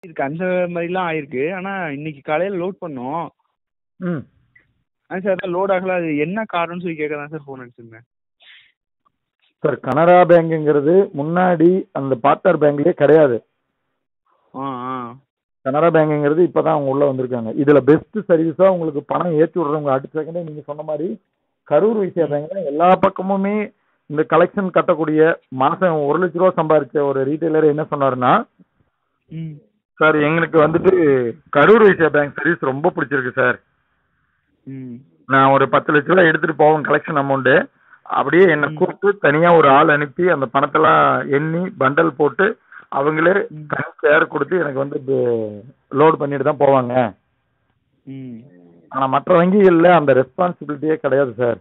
இருக்கு அந்த மாதிரிலாம் ஆயிருக்கு ஆனால் இன்னைக்கு காலையில் லோட் பண்ணோம் ம் ஆ சார் அதான் லோட் ஆகல அது என்ன காரணம்னு சொல்லி கேட்க தான் சார் ஃபோன் அடிச்சிருந்தேன் சார் கனரா பேங்குங்கிறது முன்னாடி அந்த பார்ட்னர் பேங்க்லயே கிடையாது ஆ ஆ கனரா பேங்குங்கிறது இப்பதான் அவங்க உள்ள வந்திருக்காங்க இதுல பெஸ்ட் சர்வீஸா உங்களுக்கு பணம் ஏற்றி விடுறவங்க அடுத்த செகண்டே நீங்க சொன்ன மாதிரி கரூர் வைசியா பேங்க்ல எல்லா பக்கமுமே இந்த கலெக்ஷன் கட்டக்கூடிய மாசம் ஒரு லட்ச ரூபா சம்பாதிச்ச ஒரு ரீட்டைலர் என்ன சொன்னாருன்னா ம் சார் எங்களுக்கு வந்துட்டு கரூர் வைசியா பேங்க் சர்வீஸ் ரொம்ப பிடிச்சிருக்கு சார் ம் நான் ஒரு பத்து லட்ச ரூபா எடுத்துட்டு போவேன் கலெக்ஷன் அமௌண்ட் அப்படியே என்னை ம். கூப்பிட்டு தனியா ஒரு ஆள் அனுப்பி அந்த பணத்தெல்லாம் எண்ணி பண்டல் போட்டு அவங்களே ம். தனி சேர் கொடுத்து எனக்கு வந்து லோட் பண்ணிட்டு தான் போவாங்க ம் ஆனா மற்ற வங்கிகள்ல அந்த ரெஸ்பான்சிபிலிட்டியே கிடையாது சார்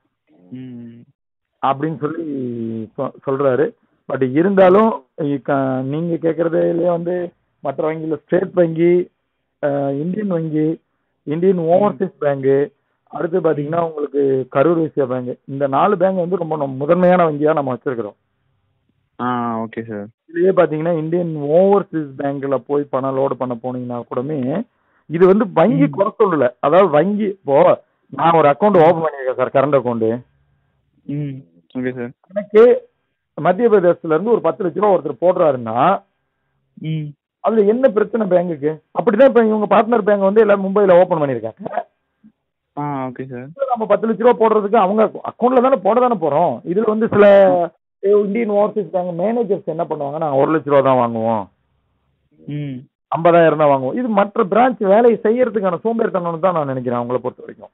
ம் அப்படின்னு சொல்லி சொ- சொல்றாரு பட் இருந்தாலும் இ- க- நீங்க கேக்குறதுலயே வந்து மற்ற வங்கியில ஸ்டேட் வங்கி அஹ், இந்தியன் வங்கி இந்தியன் ஓவர்சீஸ் பேங்க் அடுத்து பாத்தீங்கன்னா உங்களுக்கு கரூர் வைசியா பேங்க் இந்த நாலு பேங்க் வந்து ரொம்ப நம்ம முதன்மையான வங்கியா நம்ம வச்சிருக்கிறோம் ஆ ஓகே சார் இதுலயே பாத்தீங்கன்னா இந்தியன் ஓவர்சீஸ் பேங்க்ல போய் பணம் லோடு பண்ண போனீங்கன்னா கூடமே இது வந்து வங்கி ம். குறை சொல்லல அதாவது வங்கி இப்போ நான் ஒரு அக்கௌண்ட் ஓபன் பண்ணியிருக்கேன் சார் கரண்ட் அக்கௌண்ட் ம் ஓகே சார் எனக்கு மத்திய பிரதேசத்துல இருந்து ஒரு பத்து லட்ச ரூபா ஒருத்தர் போடுறாருன்னா ம் அதுல என்ன பிரச்சனை பேங்குக்கு அப்படிதான் இப்ப இவங்க பார்ட்னர் பேங்க் வந்து எல்லாம் மும்பைல ஓபன் பண்ணிருக்காங்க ஆ ஓகே சார் நம்ம பத்து லட்ச ரூபா போடுறதுக்கு அவங்க அக்கௌண்ட்ல தானே போட தானே போறோம் இதுல வந்து சில இந்தியன் ஓவர்சீஸ் பேங்க் மேனேஜர்ஸ் என்ன பண்ணுவாங்க நாங்க ஒரு லட்ச ரூபா தான் வாங்குவோம் ம் ஐம்பதாயிரம் தான் வாங்குவோம் இது மற்ற பிரான்ச் வேலையை செய்யறதுக்கான சோம்பேறித்தனம்னு தான் நான் நினைக்கிறேன் அவங்கள பொறுத்த வரைக்கும்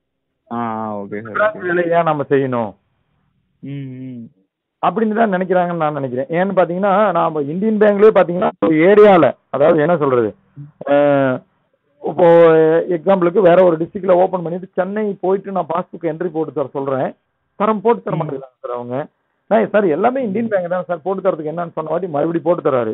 ஆ ஓகே சார் பிரான்ச் வேலையை ஏன் நம்ம செய்யணும் ம் ம் அப்படின்னு தான் நினைக்கிறாங்கன்னு நான் நினைக்கிறேன் ஏன்னு பாத்தீங்கன்னா நாம இந்தியன் பேங்க்லயே பாத்தீங்கன்னா ஒரு ஏரியால அதாவது என்ன சொல்றது அஹ், இப்போ எக்ஸாம்பிளுக்கு வேற ஒரு டிஸ்ட்ரிக்ட்ல ஓபன் பண்ணிட்டு சென்னை போயிட்டு நான் பாஸ்புக் என்ட்ரி போட்டு தர சொல்றேன் தரம் போட்டு தர ம். மாட்டேங்கிறாங்க சார் அவங்க நான் சார் எல்லாமே இந்தியன் பேங்க் தான் சார் போட்டு தரதுக்கு என்னன்னு சொன்ன வாட்டி மறுபடியும் போட்டு தராரு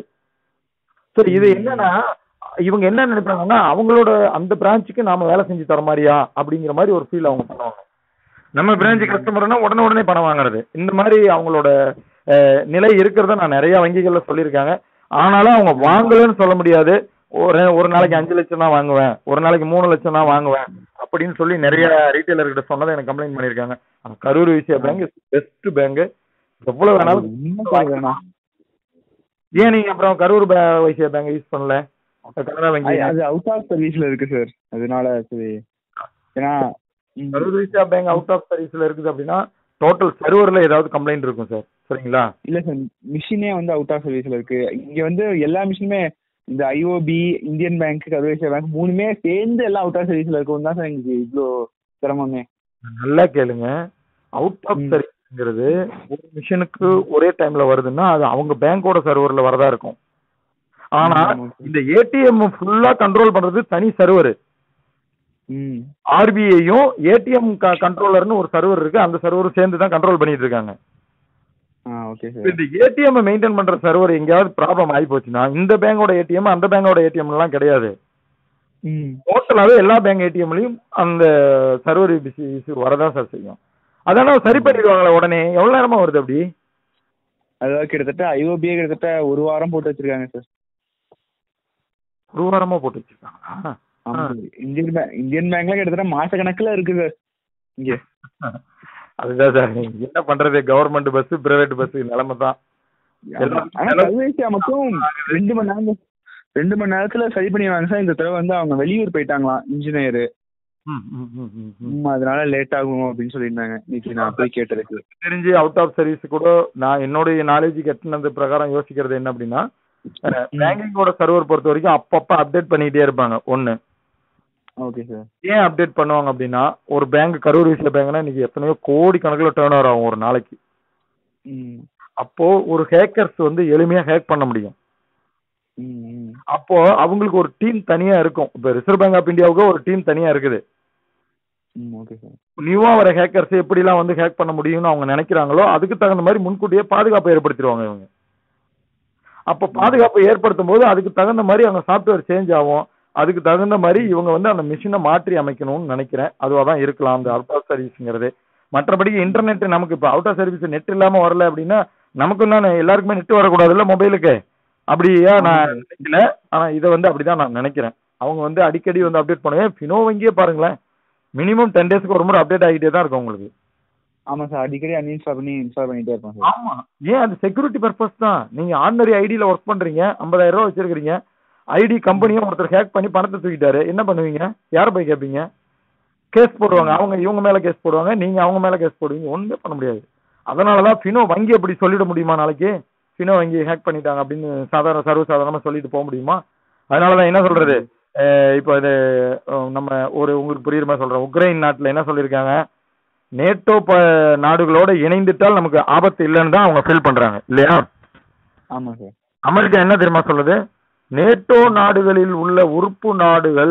சரி இது ம். என்னன்னா இவங்க என்ன நினைப்பாங்கன்னா அவங்களோட அந்த பிரான்ச்சுக்கு நாம வேலை செஞ்சு தர மாதிரியா அப்படிங்கிற மாதிரி ஒரு ஃபீல் அவங்க பண்ணுவாங்க நம்ம பிரான்ச் ம். கஸ்டமர்னா உடனே உடனே பணம் வாங்குறது இந்த மாதிரி அவங்களோட அஹ், நிலை இருக்கிறத நான் நிறைய வங்கிகள்ல சொல்லியிருக்காங்க ஆனாலும் அவங்க வாங்கலன்னு சொல்ல முடியாது ஒரு ஒரு நாளைக்கு அஞ்சு லட்சம் தான் வாங்குவேன் ஒரு நாளைக்கு மூணு லட்சம் தான் வாங்குவேன் அப்படின்னு சொல்லி நிறைய ரீட்டைலர் கிட்ட சொன்னதை எனக்கு கம்ப்ளைண்ட் பண்ணியிருக்காங்க ஆனா கரூர் விஷய பேங்க் பெஸ்ட் பேங்க் எவ்வளவு வேணாலும் இன்னும் வேணாம் ஏன் நீங்க அப்புறம் கரூர் பே- வைசியா பேங்க் யூஸ் பண்ணல கனரா வங்கி அது- அது அவுட் ஆஃப் சர்வீஸ்ல இருக்கு சார் அதனால சரி ஏன்னா ம், Karur Vysya bank out of சர்வீஸ்ல இருக்குது அப்படின்னா டோட்டல் சர்வர்ல ஏதாவது கம்ப்ளைண்ட் இருக்கும் சார் சரிங்களா இல்ல சார் மிஷினே வந்து அவுட் ஆஃப் சர்வீஸ்ல இருக்கு இங்க வந்து எல்லா மிஷினுமே இந்த ஐஓபி இந்தியன் பேங்க் கருவேசியா பேங்க் மூணுமே சேர்ந்து எல்லாம் அவுட் ஆஃப் சர்வீஸ்ல இருக்கும் தான் சார் எங்களுக்கு இவ்வளோ சிரமமே நல்லா கேளுங்க அவுட் ஆஃப் ம். சர்வீஸ்ங்கிறது ஒரு மிஷினுக்கு ஒரே டைம்ல வருதுன்னா அது அவங்க பேங்கோட சர்வர்ல வரதா இருக்கும் ஆனா ம், ஆமா sir. இந்த ஏடிஎம் ஃபுல்லா கண்ட்ரோல் பண்றது தனி சர்வர் ம் ஆர்பிஐயும் ஏடிஎம் கண்ட்ரோலர்னு ஒரு சர்வர் இருக்கு அந்த சர்வரும் சேர்ந்து தான் கண்ட்ரோல் பண்ணிட்டு இருக்காங்க ஆ ஓகே இப்ப சார் இந்த ஏடிஎம் மெயின்டைன் பண்ற சர்வர் எங்கேயாவது ப்ராப்ளம் ஆகி போச்சுன்னா இந்த பேங்கோட ஏடிஎம் அந்த பேங்கோட ஏடிஎம் எல்லாம் கிடையாது ம் டோட்டலாவே எல்லா பேங்க் ஏடிஎம்லயும் அந்த சர்வர் இஷ்யூ வரதான் சார் செய்யும் அதான சரி பண்ணிடுவாங்களே உடனே எவ்வளவு நேரமா வருது அப்படி அதாவது கிட்டத்தட்ட ஐஓபியே கிட்டத்தட்ட ஒரு வாரம் போட்டு வச்சிருக்காங்க சார் ஒரு வாரமா போட்டு வச்சிருக்காங்களா ஆமா ஆ. sir. இந்தியன் பேங்க் இந்தியன் பேங்க்ல கிட்டத்தட்ட மாச கணக்குல இருக்கு சார் இங்க அதுதான் சார் என்ன பண்றது கவர்மெண்ட் பஸ் பிரைவேட் பஸ் நிலைமை தான் எல்லாம் ஆனா கல்வேசியா மட்டும் ரெண்டு மணி நேரம் ரெண்டு மணி நேரத்துல சரி பண்ணிடுவாங்க சார் இந்த தடவை வந்து அவங்க வெளியூர் போயிட்டாங்களாம் இன்ஜினியர் ம், ம், ம், ம், ம். அதனால லேட் ஆகும் அப்படின்னு சொல்லியிருந்தாங்க இன்னைக்கு நான் போய் கேட்டதுக்கு தெரிஞ்சு அவுட் ஆஃப் சர்வீஸ் கூட நான் என்னுடைய நாலேஜ் கட்டினது பிரகாரம் யோசிக்கிறது என்ன அப்படின்னா பேங்கிங்கோட சர்வர் பொறுத்த வரைக்கும் அப்பப்ப அப்டேட் பண்ணிட்டே இருப்பாங்க ஒன்னு ஓகே சார் ஏன் அப்டேட் பண்ணுவாங்க அப்படின்னா ஒரு பேங்க் கரூர் விஷய பேங்க்னா இன்னைக்கு எத்தனையோ கோடி கணக்குல டேர்ன் ஓவர் ஆகும் ஒரு நாளைக்கு ம் அப்போ ஒரு ஹேக்கர்ஸ் வந்து எளிமையா ஹேக் பண்ண முடியும் ம் ம் அப்போ அவங்களுக்கு ஒரு டீம் தனியா இருக்கும் இப்போ ரிசர்வ் பேங்க் ஆஃப் இந்தியாவுக்கு ஒரு டீம் தனியா இருக்குது ம் ஓகே சார் நியூவா வர ஹேக்கர்ஸ் எப்படிலாம் வந்து ஹேக் பண்ண முடியும்னு அவங்க நினைக்கிறாங்களோ அதுக்கு தகுந்த மாதிரி முன்கூட்டியே பாதுகாப்பை ஏற்படுத்திடுவாங்க இவங்க அப்போ பாதுகாப்பை ஏற்படுத்தும் போது அதுக்கு தகுந்த மாதிரி அவங்க சாஃப்ட்வேர் சேஞ்ச் ஆகும் அதுக்கு தகுந்த மாதிரி இவங்க வந்து அந்த மிஷினை மாற்றி அமைக்கணும்னு நினைக்கிறேன் அதுவாக தான் இருக்கலாம் அந்த அவுட் ஆஃப் சர்வீஸ்ங்கிறது மற்றபடி இன்டர்நெட் நமக்கு இப்போ அவுட் ஆஃப் சர்வீஸ் நெட் இல்லாம வரல அப்படின்னா நமக்கும் தான் எல்லாருக்குமே நெட் வரக்கூடாதுல்ல மொபைலுக்கு அப்படியா நான் ஆமா. நினைக்கல ஆனா இதை வந்து அப்படிதான் நான் நினைக்கிறேன் அவங்க வந்து அடிக்கடி வந்து அப்டேட் பண்ணுவேன் ஃபினோ வங்கியே பாருங்களேன் மினிமம் டென் டேஸ்க்கு ஒரு முறை அப்டேட் ஆகிட்டே தான் இருக்கும் உங்களுக்கு ஆமா சார் அடிக்கடி அன்இன்ஸ்டால் பண்ணி இன்ஸ்டால் பண்ணிட்டே இருப்பேன் சார் ஆமா ஏன் அது செக்யூரிட்டி பர்பஸ் தான் நீங்க ஆர்டினரி ஐடியில ஒர்க் பண்றீங்க 50000 ரூபாய் வச்சிருக்கீங்க ஐடி கம்பெனியும் ஒருத்தர் ஹேக் பண்ணி பணத்தை தூக்கிட்டாரு என்ன பண்ணுவீங்க யாரை போய் கேட்பீங்க கேஸ் போடுவாங்க அவங்க இவங்க மேல கேஸ் போடுவாங்க நீங்க அவங்க மேல கேஸ் போடுவீங்க ஒண்ணுமே பண்ண முடியாது அதனாலதான் ஃபினோ வங்கி எப்படி சொல்லிட முடியுமா நாளைக்கு ஃபினோ வங்கி ஹேக் பண்ணிட்டாங்க அப்படின்னு சாதாரண சர்வ சாதாரணமா சொல்லிட்டு போக முடியுமா அதனாலதான் என்ன சொல்றது அஹ் இப்போ இது அஹ் நம்ம ஒரு உங்களுக்கு புரியுற மாதிரி சொல்றேன் உக்ரைன் நாட்டுல என்ன சொல்லியிருக்காங்க நேட்டோ ப நாடுகளோட இணைந்துட்டால் நமக்கு ஆபத்து இல்லைன்னு தான் அவங்க ஃபீல் பண்றாங்க இல்லையா ஆமா சார் அமெரிக்கா என்ன தெரியுமா சொல்லுது நேட்டோ நாடுகளில் உள்ள உறுப்பு நாடுகள்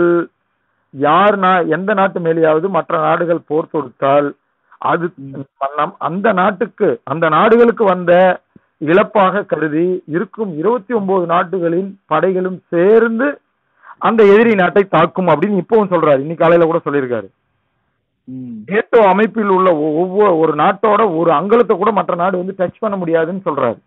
யார் நா எந்த நாட்டு மேலேயாவது மற்ற நாடுகள் போர் தொடுத்தால் அது நம்- அந்த நாட்டுக்கு அந்த நாடுகளுக்கு வந்த இழப்பாக கருதி இருக்கும் இருபத்தி ஒன்பது நாடுகளின் படைகளும் சேர்ந்து அந்த எதிரி நாட்டை தாக்கும் அப்படின்னு இப்பவும் சொல்றாரு இன்னைக்கு காலையில கூட சொல்லியிருக்காரு ம் நேட்டோ அமைப்பில் உள்ள ஒ- ஒவ்வொரு ஒரு நாட்டோட ஒரு அங்கலத்தை கூட மற்ற நாடு வந்து டச் பண்ண முடியாதுன்னு சொல்றாரு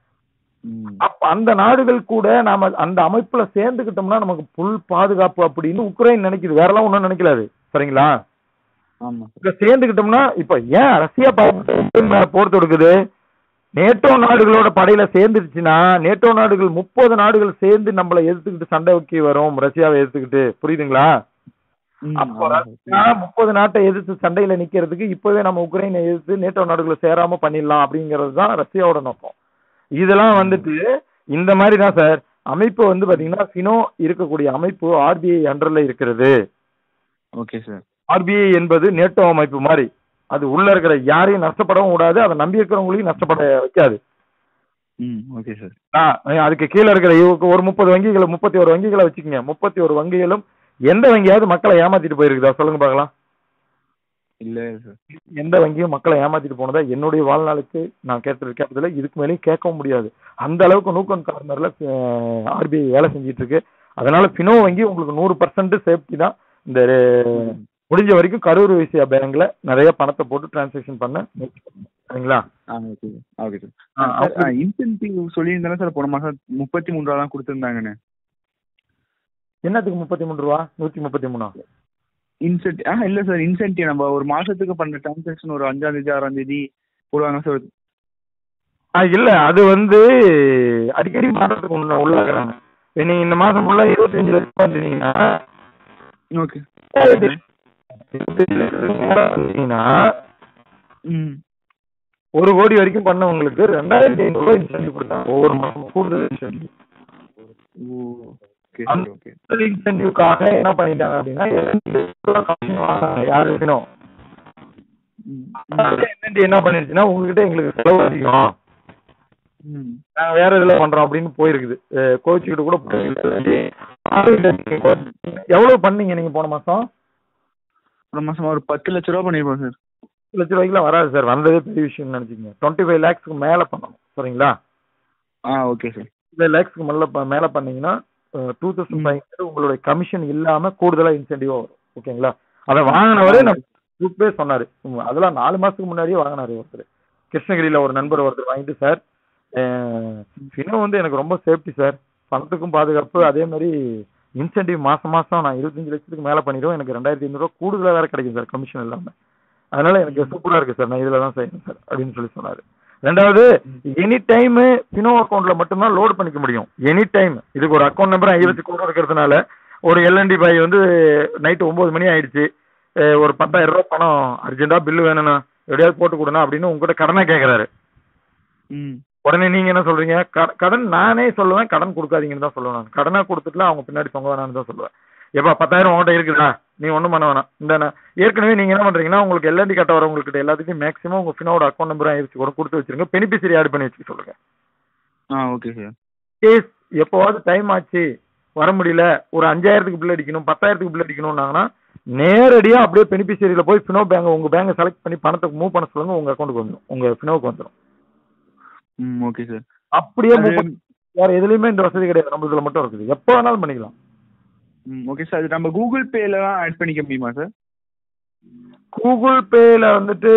ம் அப்ப அந்த நாடுகள் கூட நாம அந்த அமைப்புல சேர்ந்துக்கிட்டோம்னா நமக்கு புல் பாதுகாப்பு அப்படின்னு உக்ரைன் நினைக்குது வேற எல்லாம் ஒண்ணும் நினைக்கலாது சரிங்களா ஆமா சார் இப்ப சேர்ந்துக்கிட்டோம்னா இப்ப ஏன் ரஷ்யா பாவம் உக்ரைன் மேல போர் தொடுக்குது நேட்டோ நாடுகளோட படையில சேர்ந்துருச்சுன்னா நேட்டோ நாடுகள் முப்பது நாடுகள் சேர்ந்து நம்மளை எதிர்த்துக்கிட்டு சண்டை வைக்க வரும் ரஷ்யாவை எதிர்த்துக்கிட்டு புரியுதுங்களா ம், அப்போ ஆமா ரஷ்யா முப்பது நாட்டை எதிர்த்து சண்டையில நிக்கிறதுக்கு இப்பவே நம்ம உக்ரைனை எதிர்த்து நேட்டோ நாடுகளை சேராம பண்ணிடலாம் அப்படிங்கிறது தான் ரஷ்யாவோட நோக்கம் இதெல்லாம் வந்துட்டு இந்த மாதிரி தான் சார் அமைப்பு வந்து பாத்தீங்கன்னா ஃபினோ இருக்கக்கூடிய அமைப்பு ஆர்பிஐ அண்டர்ல இருக்கிறது ஓகே சார் ஆர்பிஐ என்பது நேட்டோ அமைப்பு மாதிரி அது உள்ள இருக்கிற யாரையும் நஷ்டப்படவும் கூடாது அதை நம்பி இருக்கிறவங்களையும் நஷ்டப்பட வைக்காது ம் ஓகே சார் ஆ, அதுக்கு கீழே இருக்கிற இவருக்கு ஒரு முப்பது வங்கிகளை முப்பத்தி ஒரு வங்கிகளை வச்சுக்கோங்க முப்பத்தி ஒரு வங்கிகளும் எந்த வங்கியாவது மக்களை ஏமாத்திட்டு போயிருக்குதா சொல்லுங்க பார்க்கலாம் இல்ல சார் எந்த வங்கியும் மக்களை ஏமாத்திட்டு போனதா என்னுடைய வாழ்நாளுக்கு நான் கேட்டு கேட்டதுல இதுக்கு மேலேயும் கேட்கவும் முடியாது அந்த அளவுக்கு நூக்கன் கார்னர்ல ஆர்பிஐ வேலை செஞ்சிட்டு இருக்கு அதனால பினோ வங்கி உங்களுக்கு நூறு பர்சன்ட் சேஃப்டி தான் இந்த அஹ், முடிஞ்ச வரைக்கும் கரூர் வைசியா பேங்க்ல நிறைய பணத்தை போட்டு டிரான்சாக்ஷன் பண்ண முயற்சி பண்ணுங்க. சரிங்களா ஆ ஓகே ஓகே சார் ஆ, சார் இன்சென்டிவ் சொல்லியிருந்தாலும் சார் போன மாசம் முப்பத்தி மூணு ரூபா தான் கொடுத்துருந்தாங்கண்ணே என்னத்துக்கு முப்பத்தி மூணு ரூபா நூத்தி முப்பத்தி மூணா இன்சென்ட் ஆ இல்ல சார் இன்சென்டிவ் நம்ம ஒரு மாசத்துக்கு பண்ற டிரான்சாக்ஷன் ஒரு அஞ்சாம் தேதி ஆறாம் தேதி போடுவாங்க சார் ஆ இல்ல அது வந்து அடிக்கடி மாற்றத்துக்கு உள்ள உள்ளாக்குறாங்க இப்ப நீங்க இந்த மாசம் ஃபுல்லா இருபத்தஞ்சு லட்சம் வந்தீங்கன்னா ஓகே இருபத்தஞ்சு லட்சத்துக்கு மேல வந்தீங்கன்னா ம் ஒரு கோடி வரைக்கும் பண்ணவங்களுக்கு ரெண்டாயிரத்தி ஐநூறு ரூபாய் இன்சென்டிவ் கொடுத்தாங்க ஒவ்வொரு மாசம் கூடுதல் இன்சென்டிவ் ஓ ஓகே சார் ஓகே கூடுதல் இன்சென்டிவ்காக என்ன பண்ணிட்டாங்க அப்படின்னா கமிஷன் வாங்கினாங்க யாரு இருக்கணும் ம் இன்சென்டிவ் என்ன பண்ணிருச்சுன்னா உங்ககிட்ட எங்களுக்கு செலவு அதிகம் ம் நாங்க வேற இதுல பண்றோம் அப்படின்னு போயிருக்குது கோச்சுக்கிட்ட கூட போயிருக்குது. எவ்வளவு பண்ணீங்க நீங்க போன மாசம் போன மாசம் ஒரு பத்து லட்ச ரூபா பண்ணிருப்போம் சார் பத்து லட்ச ரூபாய்க்குலாம் வராது சார் வந்ததே பெரிய விஷயம்னு நினைச்சுக்கங்க டுவெண்ட்டி ஃபைவ் லேக்ஸ்க்கு மேல பண்ணணும் சரிங்களா ஆ ஓகே சார் ஃபைவ் லேக்ஸ்க்கு மேல ப- மேல பண்ணீங்கன்னா டூ தௌசண்ட் ஃபைவ் உங்களுடைய கமிஷன் இல்லாம கூடுதலா இன்சென்டிவா வரும் ஓகேங்களா அதை வாங்கினவரே நம்ம குரூப்பே சொன்னாரு உம், அதெல்லாம் நாலு மாசத்துக்கு முன்னாடியே வாங்கினாரு ஒருத்தர் கிருஷ்ணகிரியில ஒரு நண்பர் ஒருத்தர் வாங்கிட்டு சார் ஃபினோ வந்து எனக்கு ரொம்ப சேஃப்டி சார் பணத்துக்கும் பாதுகாப்பு அதே மாதிரி இன்சென்டிவ் மாசம் மாசம் நான் இருபத்தஞ்சு லட்சத்துக்கு மேல பண்ணிடுவோம் எனக்கு ரெண்டாயிரத்தி ஐநூறு ரூபா கூடுதலா வேற கிடைக்கும் சார் கமிஷன் இல்லாம அதனால எனக்கு சூப்பரா இருக்கு சார் நான் இதுல தான் செய்யணும் சார் அப்படின்னு சொல்லி சொன்னாரு ரெண்டாவது எனி டைம் பினோ அக்கௌண்ட்ல மட்டும்தான் லோட் பண்ணிக்க முடியும் எனி டைம் இதுக்கு ஒரு அக்கௌண்ட் நம்பர் ஐவத்தி கூட இருக்கிறதுனால ஒரு எல்என்டி பாய் வந்து நைட்டு ஒன்பது மணி ஆயிடுச்சு அஹ் ஒரு பத்தாயிரம் ரூபாய் பணம் அர்ஜென்ட்டா பில்லு வேணும்ண்ணா எப்படியாவது போட்டு கொடுண்ணா அப்படின்னு உங்ககிட்ட கடனை கேட்கறாரு ம் உடனே நீங்க என்ன சொல்றீங்க க- கடன் நானே சொல்லுவேன் கடன் கொடுக்காதீங்கன்னு தான் சொல்லுவேன் நான் கடனா கொடுத்துட்டுலாம் அவங்க பின்னாடி தொங்க வேணாம்னு தான் சொல்லுவேன் எப்பா பத்தாயிரம் உங்கள்கிட்ட இருக்குதா நீ ஒன்றும் பண்ண வேணாம் இந்த நான் ஏற்கனவே நீங்க என்ன பண்றீங்கன்னா உங்களுக்கு எல்என்டி கட்ட வரவங்ககிட்ட எல்லாத்துக்கும் மேக்ஸிமம் உங்க ஃபினோட அக்கௌண்ட் நம்பர் ஆயிடுச்சு கூட கொடுத்து வச்சிருங்க பெனிஃபிஷரி ஆட் பண்ணி வச்சுக்க சொல்லுங்க ஆ ஓகே சார் கேஸ் எப்போவாவது டைம் ஆச்சு வர முடியல ஒரு அஞ்சாயிரத்துக்கு பில் அடிக்கணும் பத்தாயிரத்துக்கு பில் அடிக்கணும்னாங்கன்னா நேரடியா அப்படியே பெனிஃபிஷரியில போய் ஃபினோ பேங்க் உங்க பேங்கை செலக்ட் பண்ணி பணத்தை மூவ் பண்ண சொல்லுங்க உங்க அக்கௌண்ட்டுக்கு வந்துடும் உங்க ஃபினோவுக்கு வந்துடும் ம் ஓகே சார் அப்படியே அது- move பண்ணி- வேற எதுலயுமே இந்த வசதி கிடையாது நம்ம இதுல மட்டும் இருக்குது எப்போ வேணாலும் பண்ணிக்கலாம் ம் ஓகே சார் அது நம்ம கூகுள் பேலலாம் ஆட் பண்ணிக்க முடியுமா சார் கூகுள் பேல வந்துட்டு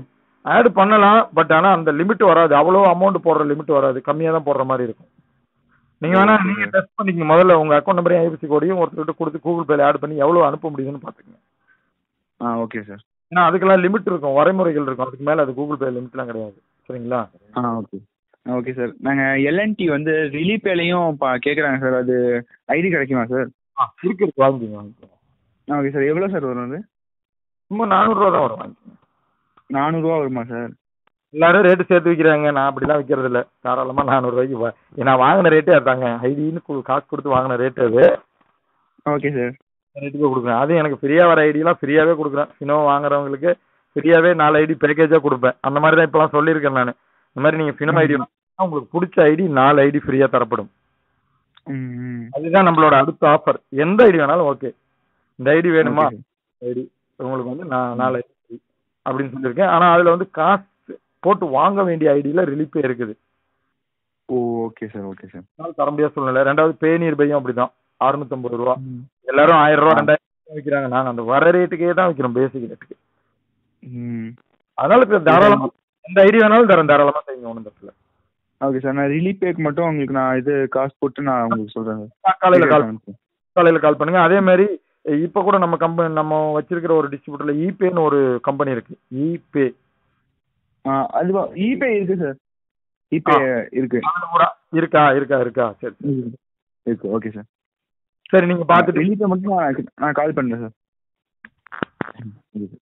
ஆட் பண்ணலாம் பட் ஆனா அந்த லிமிட் வராது அவ்வளோ அமௌண்ட் போடுற லிமிட் வராது கம்மியா தான் போடுற மாதிரி இருக்கும் நீங்க வேணா Okay, நீங்க sir. டெஸ்ட் பண்ணிக்கங்க முதல்ல உங்க அக்கௌண்ட் நம்பரையும் ஐஎஃப்சி கோடையும் ஒருத்தர்கிட்ட கொடுத்து கூகுள் பேல ஆட் பண்ணி எவ்வளவு அனுப்ப முடியுதுன்னு பாத்துக்கங்க ஆ ஓகே சார் ஏன்னா அதுக்கெல்லாம் லிமிட் இருக்கும் வரைமுறைகள் இருக்கும் அதுக்கு மேல அது கூகுள் பே லிமிட்லாம் கிடையாது சரிங்களா ஆ ஓகே ஓகே சார் நாங்கள் எல்என்டி வந்து ரிலீபேலையும் பா கேட்குறாங்க சார் அது ஐடி கிடைக்குமா சார் இருக்கு இருக்கு வாங்கிக்கோங்க வாங்கிக்கோங்க ஆ ஓகே சார் எவ்வளோ சார் வரும் அது சும்மா நானூறுரூவா தான் வரும் வாங்கிக்கோங்க நானூறுரூவா வருமா சார் எல்லாரும் ரேட்டு சேர்த்து விற்கிறாங்க நான் அப்படிலாம் விற்கிறது இல்லை தாராளமாக நானூறுரூவாய்க்கு வா நான் வாங்கின ரேட்டே அதாங்க ஐடின்னு காசு கொடுத்து வாங்கின ரேட் அது ஓகே சார் ரேட்டுக்கு கொடுக்குறேன் அது எனக்கு ஃப்ரீயாக வர ஐடியெலாம் ஃப்ரீயாகவே கொடுக்குறேன் ஃபினோ வாங்குறவங்களுக்கு ஃப்ரீயாகவே நாலு ஐடி பேக்கேஜாக கொடுப்பேன் அந்த மாதிரி தான் இப்போலாம் சொல்லியிருக்கேன் நான் இந்த மாதிரி நீங்கள் ஃபினோ ஐடி உங்களுக்கு பிடிச்ச ஐடி நாலு ஐடி ஃப்ரீயாக தரப்படும் ம் ம் அதுதான் நம்மளோட அடுத்த ஆஃபர் எந்த ஐடி வேணாலும் ஓகே இந்த ஐடி வேணுமா Okay, ஐடி உங்களுக்கு வந்து நான் நாலு ஐடி அப்படின்னு சொல்லியிருக்கேன் ஆனால் அதில் வந்து காசு போட்டு வாங்க வேண்டிய ஐடியில் ரிலீஃபே இருக்குது oh okay sir okay sir அதனால தர முடியாத சூழ்நிலை ரெண்டாவது பேநீர் பையும் அப்படிதான் அறுநூத்தம்பது ரூபா எல்லாரும் ஆயிரம் ரூபா ரெண்டாயிரம் விற்கிறாங்க நாங்க அந்த வர ரேட்டுக்கே தான் விற்கிறோம் பேசிக் ரேட்டுக்கு ம் அதனால இப்ப தாராளமா எந்த ஐடி வேணாலும் தரேன் தாராளமா செய்யுங்க ஒன்றும் தப்பு இல்லை ஓகே சார் நான் ரிலீஃப் பேக் மட்டும் உங்களுக்கு நான் இது காசு போட்டு நான் உங்களுக்கு சொல்கிறேன் சார் காலையில கால் காலையில கால் பண்ணுங்க அதே மாதிரி இப்ப கூட நம்ம கம்பெனி நம்ம வச்சிருக்கிற ஒரு டிஸ்ட்ரிபியூட்டர்ல இபேன்னு ஒரு கம்பெனி இருக்கு இபே ஆ அதுவா இபே இருக்கு சார் இபே இருக்கு இருக்கா இருக்கா இருக்கா சரி சரி. ம். இருக்கு ஓகே சார் சரி நீங்க பாத்துட்டு ரிலீஃபை மட்டும் நான் நான் கால் பண்ணுறேன் சார்